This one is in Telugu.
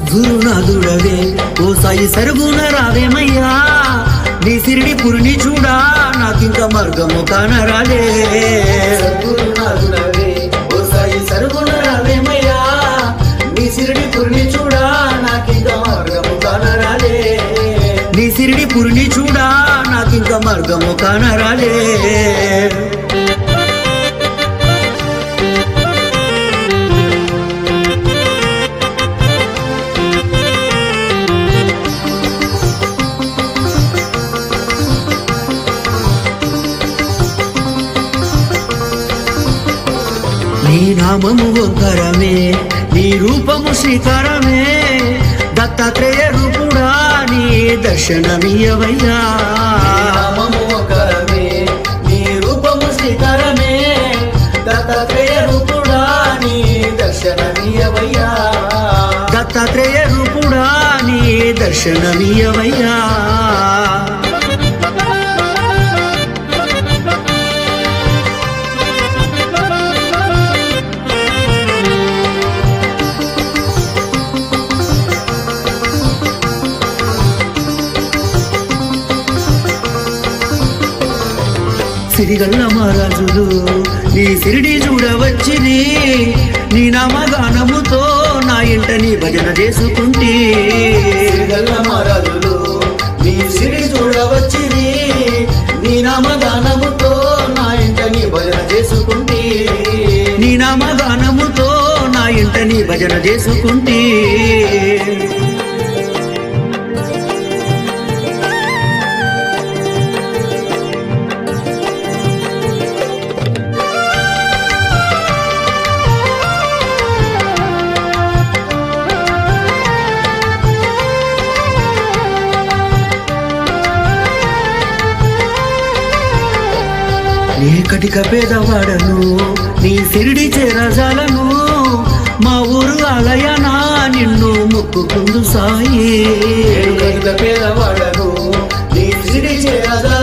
గురునాథుడవే ఓ సాయి సరుగున రావేమయ్యా నీ సిరిడి పురిని చూడా నాకింక మార్గము కానరాలే గురునాథుడవే ఓ సాయి సరుగున రావేమయ్యా నీ సిరిడి పురిని చూడా నాకింక మార్గము కానరాలే నీ సిరిడి పురిని చూడా నాకింక మార్గము కానరాలే నీ నామము ఓంకారమే నీ రూపము శ్రీకారమే దత్తాత్రేయ రూపుడా నీ దర్శనమీయవయ్యా నామము ఓంకారమే నీ రూపము శ్రీకారమే దత్తాత్రేయ రూపుడా నీ దర్శనమీయవయ్యా దత్తాత్రేయ రూపుడా నీ దర్శనమీయవయ్యా సిరిగల్ల మహారాజులు నీ సిరిడి చూడవచ్చిరి నీ నామగానముతో నా ఇంట నీ భజన చేసుకుంటే సిరిగల్ల మహారాజులు నీ సిరిడి చూడవచ్చిరి నీ నామగానముతో నా ఇంట నీ భజన చేసుకుంటే నీ నామగానముతో నా ఇంట నీ భజన చేసుకుంటే నీ కటిక పేదవాడను నీ సిరిడి చేరజాలను మా ఊరు ఆలయనా నిన్ను మొక్కుకుందు సాయి కటిక పేదవాడను నీ సిరిడి చేరజాలను